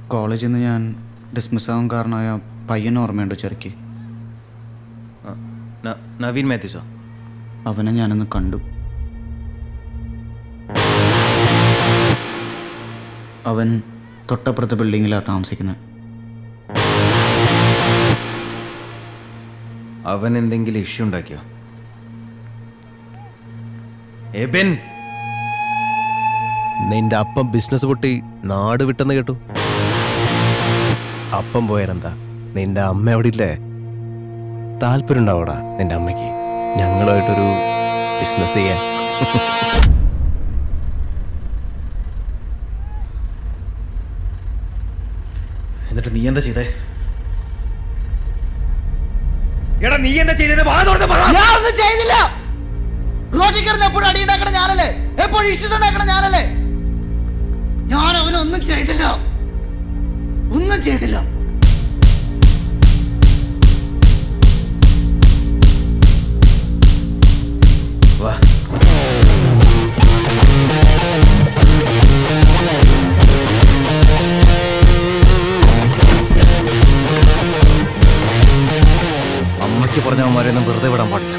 കോളേജിൽ നിന്ന് ഞാൻ ഡിസ്മിസ് ആവാൻ കാരണമായ പയ്യനെ ഓർമ്മയുണ്ടോ ചെറുക്കി ന- നവീൻ മാത്യുസോ അവനെ ഞാനൊന്ന് കണ്ടു അവൻ തൊട്ടപ്പുറത്തെ ബിൽഡിങ്ങിലാണ് താമസിക്കുന്നത് അവൻ എന്തെങ്കിലും ഇഷ്യൂ ഉണ്ടാക്കിയോ എബിൻ നിന്റെ അപ്പം ബിസിനസ് പൊട്ടി നാട് വിട്ടെന്ന് കേട്ടു അപ്പം പോയാലെന്താ നിന്റെ അമ്മ അവിടെ ഇല്ലേ താല്പര്യം ഉണ്ടാവോടാ നിന്റെ അമ്മയ്ക്ക് ഞങ്ങളുമായിട്ടൊരു ബിസിനസ് ചെയ്യാൻ എന്നിട്ട് നീ എന്താ ചെയ്തേ എടാ നീ എന്താ ചെയ്തത് വാ തുറന്ന് പറ ഞാൻ ഒന്നും ചെയ്തില്ല റോട്ടിൽ കിടന്ന് എപ്പോഴും അടി ഉണ്ടാക്കണ ഞാനല്ലേ എപ്പോഴും ഇഷ്യൂസ് ഉണ്ടാക്കണ ഞാനല്ലേ ഞാൻ അവനൊന്നും ചെയ്തില്ല ഒന്നും ചെയ്തില്ല വാ അമ്മയ്ക്ക് പറഞ്ഞവന്മാരെയൊന്നും വെറുതെ വിടാൻ പാടില്ല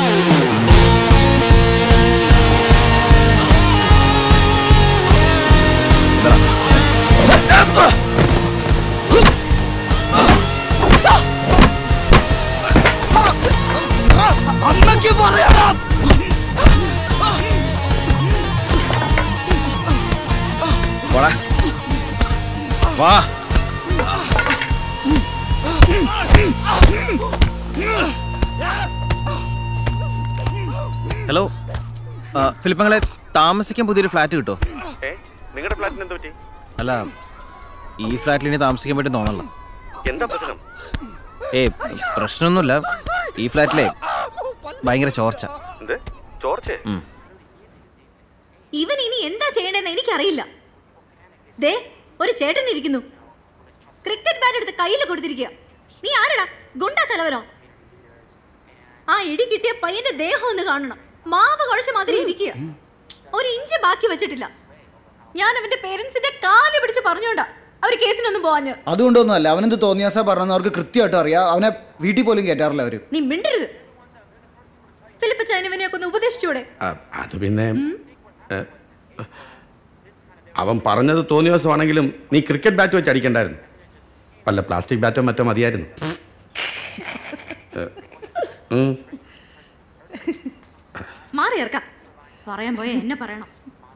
അമ്മയ്ക്ക് പറയണം വാടാ. വാ ഹലോ ആ, ഫിലിപ്പങ്ങളെ താമസിക്കാൻ പുതിയൊരു ഫ്ലാറ്റ് കിട്ടോ നിങ്ങളുടെ ഫ്ലാറ്റിന് എന്താ പറ്റി അല്ല ഈ ഫ്ലാറ്റിൽ ഇനി താമസിക്കാൻ പറ്റും തോന്നല്ല എന്താ പ്രശ്നം ഏ പ്രശ്നമൊന്നുമില്ല ഈ ഫ്ലാറ്റിലെ ഭയങ്കര ചോർച്ച എന്ത് ചോർച്ചേ ഉം. ഇവൻ ഇനി എന്താ ചെയ്യേണ്ടതെന്ന് എനിക്കറിയില്ല ദേ ഒരു ചേട്ടൻ ഇരിക്കുന്നു ക്രിക്കറ്റ് ബാറ്റ് എടുത്ത് കയ്യിൽ കൊടുത്തിരിക്കുക നീ ആരടാ ഗുണ്ടാ തലവനോ ആ ഇടി കിട്ടിയ പയ്യന്റെ ദേഹം ഒന്ന് കാണണം മാവ് കുഴച്ച മാതിരി ഇരിക്കുക ഒരു ഇഞ്ച് ബാക്കി വെച്ചിട്ടില്ല ഞാൻ അവന്റെ പേരൻസിന്റെ കാല് പിടിച്ച് പറഞ്ഞോണ്ടാ അവർ കേസിനൊന്നും പോവാഞ്ഞ് അതുകൊണ്ടൊന്നുമല്ല അവനെന്ത് തോന്നിയാസാ പറഞ്ഞെന്ന് അവർക്ക് കൃത്യമായിട്ട് അറിയാം അവനെ വീട്ടിൽ പോലും കയറ്റാറില്ല അവർ നീ മിണ്ടരുത് ഫിലിപ്പ് ചൈനവിനെയൊക്കെ ഒന്ന് ഉപദേശിച്ചൂടെ അത് പിന്നെ ഏ, അവൻ പറഞ്ഞത് തോന്നിയ ദിവസമാണെങ്കിലും നീ ക്രിക്കറ്റ് ബാറ്റ് വെച്ച് അടിക്കണ്ടായിരുന്നു വല്ല പ്ലാസ്റ്റിക് ബാറ്റോ മറ്റോ മതിയായിരുന്നു ഏ, ഉം. മാറി ഇറക്കാം പറയാൻ പോയ എന്നെ പറയണം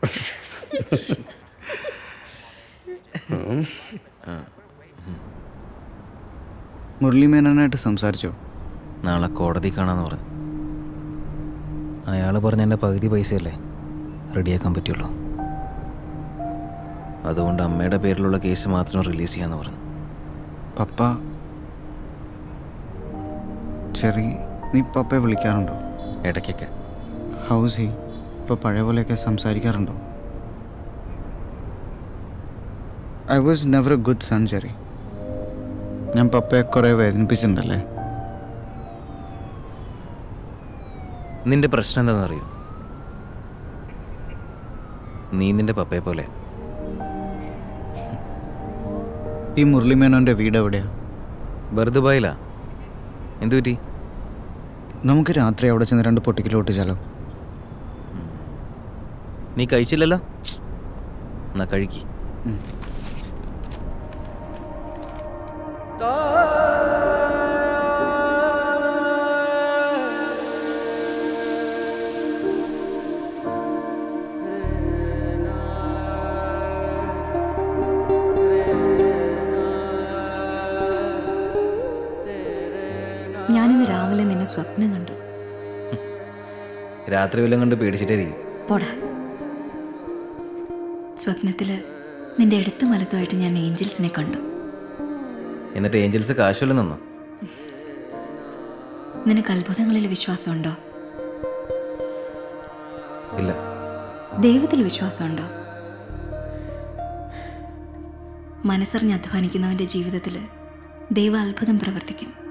മുരളി മേനോനായിട്ട് സംസാരിച്ചോ നാളെ കോടതി കാണാന്ന് പറഞ്ഞു അയാൾ പറഞ്ഞ എൻ്റെ പകുതി പൈസയല്ലേ റെഡിയാക്കാൻ പറ്റുള്ളൂ അതുകൊണ്ട് അമ്മയുടെ പേരിലുള്ള കേസ് മാത്രം റിലീസ് ചെയ്യാന്ന് പറഞ്ഞു പപ്പ ചെറി നീ പപ്പയെ വിളിക്കാറുണ്ടോ ഇടയ്ക്കൊക്കെ ഹൗസ് ഹി ഇപ്പോൾ പഴയ പോലെയൊക്കെ സംസാരിക്കാറുണ്ടോ I was never a good son ചെറി ഞാൻ പപ്പയെ കുറേ വേദനിപ്പിച്ചിട്ടുണ്ടല്ലേ നിന്റെ പ്രശ്നം എന്താണെന്ന് അറിയോ നീ നിന്റെ പപ്പയെ പോലെ ഈ മുരളി മേനോൻ്റെ വീട് എവിടെയാ വെറുതെ പോയില്ല എന്തു പറ്റി നമുക്ക് രാത്രി അവിടെ ചെന്ന് രണ്ട് പൊട്ടിക്കൽ പൊട്ടിച്ചാലോ നീ കഴിച്ചില്ലല്ലോ എന്നാ കഴിക്കി ഞാനിന്ന് രാവിലെ നിന്നെ സ്വപ്നം കണ്ടു രാത്രി വല്ലതും കണ്ട് പേടിച്ചിട്ടായിരിക്കും പോടാ സ്വപ്നത്തില് നിന്റെ അടുത്ത മലത്തുമായിട്ട് ഞാൻ ഏഞ്ചൽസിനെ കണ്ടു എന്നിട്ട് ഏഞ്ചൽസ് കാശ് വല്ലതും തന്നോ നിനക്ക് അത്ഭുതങ്ങളിൽ വിശ്വാസമുണ്ടോ ഇല്ല ദൈവത്തിൽ വിശ്വാസമുണ്ടോ മനസ്സറിഞ്ഞ് അധ്വാനിക്കുന്നവന്റെ ജീവിതത്തിൽ ദൈവ അത്ഭുതം പ്രവർത്തിക്കും